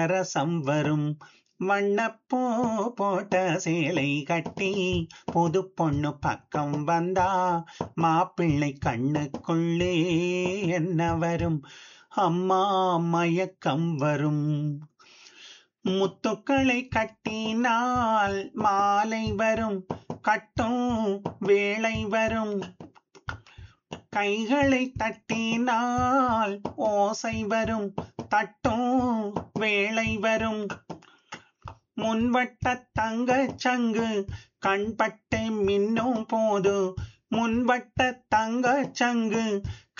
ரசம் வரும் வண்ணப்பூ போட்ட சேலை கட்டி புது பொண்ணு பக்கம் வந்தா மாப்பிள்ளை கண்ணுக்குள்ளே என்ன வரும் அம்மா மயக்கம் வரும் முத்துக்களை கட்டினால் மாலை வரும் கட்டும் வேளை வரும் கைகளை தட்டினால் ஓசை வரும் தட்டும் வேளை வரும் முன்வட்ட தங்கச் சங்கு கண்பட்டு மின்னும் போது முன்வட்ட தங்கச் சங்கு